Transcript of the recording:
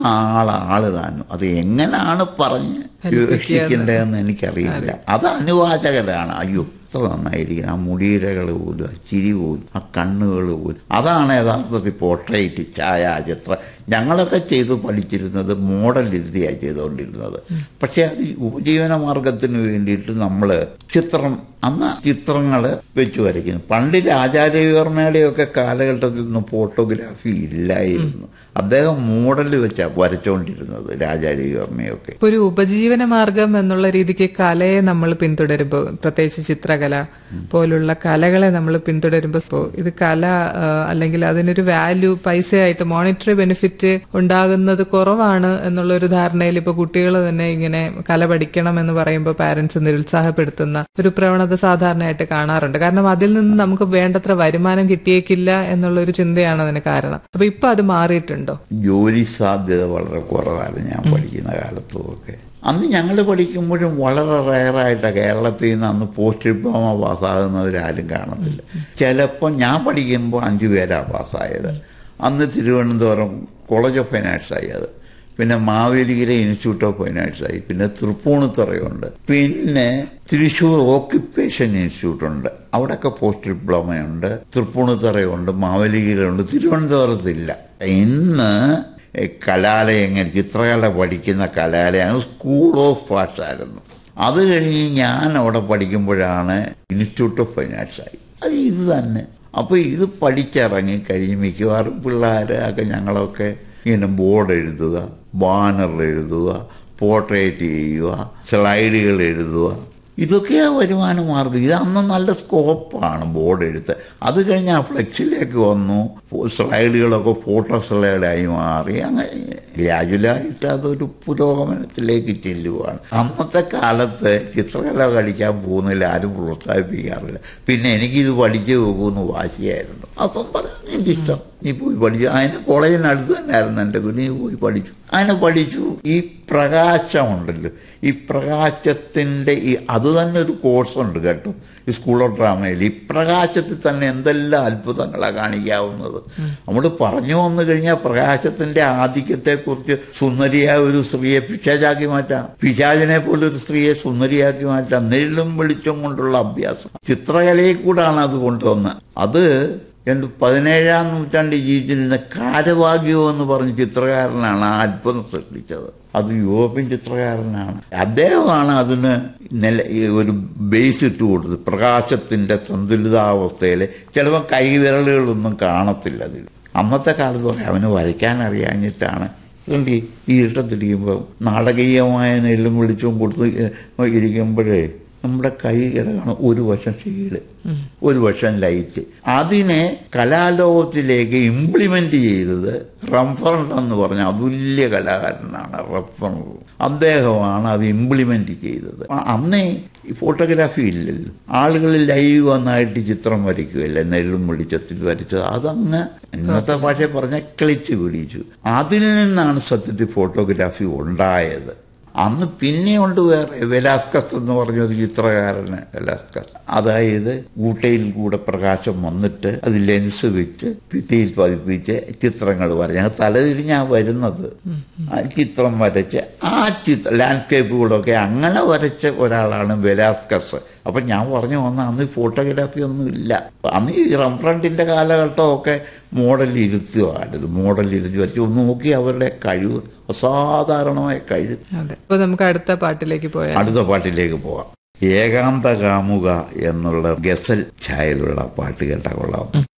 ആള് ആള് താനും അത് എങ്ങനെയാണ് പറഞ്ഞ് രക്ഷിക്കേണ്ടതെന്ന് എനിക്കറിയില്ല അത് അനുവാചകരാണ് അയ്യോ എത്ര നന്നായിരിക്കും ആ മുടിയിഴകൾ പോലും ആ ചിരി പോലും ആ കണ്ണുകൾ പോലും അതാണ് യഥാർത്ഥത്തിൽ പോർട്രേറ്റ് ഛായാചിത്രം ഞങ്ങളൊക്കെ ചെയ്ത് പഠിച്ചിരുന്നത് മോഡൽ ഇരുത്തിയാണ് ചെയ്തുകൊണ്ടിരുന്നത് പക്ഷെ അത് ഉപജീവന മാർഗത്തിന് വേണ്ടിയിട്ട് നമ്മൾ ചിത്രം അന്ന് ചിത്രങ്ങൾ വെച്ച് വരയ്ക്കുന്നു പണ്ട് രാജാരവിവർമ്മയുടെയൊക്കെ കാലഘട്ടത്തിൽ ഒന്നും ഫോട്ടോഗ്രാഫി ഇല്ലായിരുന്നു അദ്ദേഹം മോഡൽ വെച്ചാണ് വരച്ചുകൊണ്ടിരുന്നത് രാജാരവിവർമ്മയൊക്കെ ഇപ്പൊ ഒരു ഉപജീവന മാർഗം എന്നുള്ള രീതിക്ക് കലയെ നമ്മൾ പിന്തുടരുമ്പോൾ പ്രത്യേകിച്ച് ചിത്രകല പോലുള്ള കലകളെ നമ്മൾ പിന്തുടരുമ്പോൾ ഇപ്പോ ഇത് കല ആ, അല്ലെങ്കിൽ അതിനൊരു വാല്യൂ പൈസയായിട്ട് മോണിറ്ററി ബെനിഫിറ്റ് ഉണ്ടാകുന്നത് കുറവാണ് എന്നുള്ള ഒരു ധാരണയിൽ ഇപ്പൊ കുട്ടികൾ തന്നെ ഇങ്ങനെ കല പഠിക്കണം എന്ന് പറയുമ്പോൾ പാരന്റ്സ് നിരുത്സാഹപ്പെടുത്തുന്ന ഒരു പ്രവണത സാധാരണയായിട്ട് കാണാറുണ്ട് കാരണം അതിൽ നിന്ന് നമുക്ക് വേണ്ടത്ര വരുമാനം കിട്ടിയേക്കില്ല എന്നുള്ള ഒരു ചിന്തയാണ് അതിന് കാരണം അപ്പൊ ഇപ്പൊ അത് മാറിയിട്ടുണ്ടോ ജോലി സാധ്യത വളരെ കുറവായിരുന്നു ഞാൻ പഠിക്കുന്ന കാലത്തുമൊക്കെ അന്ന് ഞങ്ങൾ പഠിക്കുമ്പോഴും വളരെ റയറായിട്ടാണ് കേരളത്തിൽ നിന്ന് അന്ന് പോസ്റ്റ് ഡിപ്ലോമ പാസ്സാകുന്നവരാരും കാണത്തില്ല ചിലപ്പോൾ ഞാൻ പഠിക്കുമ്പോൾ അഞ്ചു പേരാണ് പാസ്സായത് അന്ന് Thiruvananthapuram college of fine arts ആയി അത് പിന്നെ Mavelikara institute of fine arts ആയി പിന്നെ തൃപ്പൂണിത്തുറയുണ്ട് പിന്നെ തൃശ്ശൂർ ഓക്യുപ്പേഷൻ ഇൻസ്റ്റിറ്റ്യൂട്ട് ഉണ്ട് അവിടെയൊക്കെ പോസ്റ്റ് ഡിപ്ലോമയുണ്ട് തൃപ്പൂണിത്തുറയുണ്ട് മാവേലിക്കരയുണ്ട് തിരുവനന്തപുരത്തില്ല ഇന്ന് ഈ കലാലയങ്ങൾ ചിത്രകല പഠിക്കുന്ന കലാലയം സ്കൂൾ ഓഫ് ആർട്സ് ആയിരുന്നു അത് കഴിഞ്ഞ് ഞാൻ അവിടെ പഠിക്കുമ്പോഴാണ് ഇൻസ്റ്റിറ്റ്യൂട്ട് ഓഫ് ഫൈൻ ആർട്സ് ആയി അത് ഇത് തന്നെ അപ്പോൾ ഇത് പഠിച്ചിറങ്ങി കഴിഞ്ഞ് മിക്കവാറും പിള്ളേരൊക്കെ ഞങ്ങളൊക്കെ ഇങ്ങനെ ബോർഡ് എഴുതുക ബാനർ എഴുതുക പോർട്രേറ്റ് ചെയ്യുക സ്ലൈഡുകൾ എഴുതുക ഇതൊക്കെയാ വരുമാന മാർഗം ഇത് അന്ന് നല്ല സ്കോപ്പാണ് ബോർഡ് എഴുത്ത് അത് കഴിഞ്ഞ് ആ ഫ്ലെക്സിലേക്ക് വന്നു സ്ലൈഡുകളൊക്കെ ഫോട്ടോ സ്ലൈഡായി മാറി അങ്ങനെ ഗ്രാജുവലായിട്ട് അതൊരു പുരോഗമനത്തിലേക്ക് ചെല്ലുവാണ് അന്നത്തെ കാലത്ത് ചിത്രകല കളിക്കാൻ പോകുന്നതിൽ ആരും പ്രോത്സാഹിപ്പിക്കാറില്ല പിന്നെ എനിക്കിത് പഠിച്ചു പോകുമെന്ന് വാശിയായിരുന്നു അപ്പം പറഞ്ഞു എൻ്റെ ഇഷ്ടം നീ പോയി പഠിച്ചു അതിന് കോളേജിനടുത്ത് തന്നെയായിരുന്നു എൻ്റെ നീ പോയി പഠിച്ചു അതിനെ പഠിച്ചു ഈ പ്രകാശമുണ്ടല്ലോ ഈ പ്രകാശത്തിൻ്റെ ഈ അത് തന്നെ ഒരു കോഴ്സുണ്ട് കേട്ടോ ഈ സ്കൂൾ ഓഫ് ഡ്രാമയിൽ ഈ പ്രകാശത്തിൽ തന്നെ എന്തെല്ലാം അത്ഭുതങ്ങളാണ് കാണിക്കാവുന്നത് നമ്മൾ പറഞ്ഞു വന്നു കഴിഞ്ഞാൽ പ്രകാശത്തിന്റെ ആധിക്യത്തെക്കുറിച്ച് സുന്ദരിയായ ഒരു സ്ത്രീയെ പിശാചാക്കി മാറ്റാം പിശാചിനെ പോലെ ഒരു സ്ത്രീയെ സുന്ദരിയാക്കി മാറ്റാം നെല്ലും വെളിച്ചം കൊണ്ടുള്ള അഭ്യാസം ചിത്രകലയിൽ കൂടാണ് അത് കൊണ്ടുവന്നത് അത് രണ്ട് പതിനേഴാം നൂറ്റാണ്ടിൽ ജീവിച്ചിരുന്ന കാരവാഗ്യോ എന്ന് പറഞ്ഞ ചിത്രകാരനാണ് ആ അത്ഭുതം സൃഷ്ടിച്ചത് അത് യൂറോപ്യൻ ചിത്രകാരനാണ് അദ്ദേഹമാണ് അതിന് നില ഈ ഒരു ബേസ് ഇട്ട് കൊടുത്തത് പ്രകാശത്തിന്റെ സന്തുലിതാവസ്ഥയിൽ ചിലപ്പോൾ കൈവിരലുകളൊന്നും കാണത്തില്ല അതിൽ അന്നത്തെ കാലത്ത് അവന് വരയ്ക്കാൻ അറിയാഞ്ഞിട്ടാണ് അതുകൊണ്ട് ഈ ഇഷ്ടത്തിരിക്കുമ്പോൾ നാടകീയമായ നെല്ലും വിളിച്ചും കൊടുത്ത് ഇരിക്കുമ്പോഴേ നമ്മുടെ കൈ കിടക്കണം ഒരു വശം ഷെയ്ഡ് ഒരു വശം ലൈറ്റ് അതിനെ കലാലോകത്തിലേക്ക് ഇംപ്ലിമെന്റ് ചെയ്തത് റംഫറണ്ട് എന്ന് പറഞ്ഞ അതുല്യ കലാകാരനാണ് റഫറണ്ട് അദ്ദേഹമാണ് അത് ഇംപ്ലിമെന്റ് ചെയ്തത് അന്നേ ഈ ഫോട്ടോഗ്രാഫി ഇല്ലല്ലോ ആളുകൾ ലൈവ് വന്നായിട്ട് ചിത്രം വരയ്ക്കുകയല്ല നെല്ലും വെളിച്ചത്തിൽ വരച്ചത് അതങ്ങ് ഇന്നത്തെ ഭാഷ പറഞ്ഞ ക്ലിച്ച് പിടിച്ചു അതിൽ നിന്നാണ് സത്യത്തിൽ ഫോട്ടോഗ്രാഫി ഉണ്ടായത് അന്ന് പിന്നെയുണ്ട് വേറെ വെലാസ്കസ് എന്ന് പറഞ്ഞൊരു ചിത്രകാരന് വെലാസ്കസ് അതായത് ഊട്ടയിൽ കൂടെ പ്രകാശം വന്നിട്ട് അത് ലെൻസ് വെച്ച് ഭിത്തിയിൽ പതിപ്പിച്ച് ചിത്രങ്ങൾ വരഞ്ഞ തലതിരിഞ്ഞാ വരുന്നത് ആ ചിത്രം വരച്ച് ആ ചിത്ര ലാൻഡ്സ്കേപ്പുകളൊക്കെ അങ്ങനെ വരച്ച ഒരാളാണ് വെലാസ്കസ് അപ്പൊ ഞാൻ പറഞ്ഞു വന്ന അന്ന് ഫോട്ടോഗ്രാഫി ഒന്നും ഇല്ല അന്ന് ഈ റംഫ്രണ്ടിന്റെ കാലഘട്ടമൊക്കെ മോഡൽ ഇരുത്തുകയാണിത് മോഡൽ ഇരുത്തി വരച്ച് ഒന്ന് നോക്കി അവരുടെ കഴിവ് അസാധാരണമായ കഴിവ് അതെ അപ്പൊ നമുക്ക് അടുത്ത പാട്ടിലേക്ക് പോയാൽ അടുത്ത പാട്ടിലേക്ക് പോകാം ഏകാന്ത കാമുക എന്നുള്ള ഗസൽ ഛായയിലുള്ള പാട്ട് കേട്ടാ കൊള്ളാം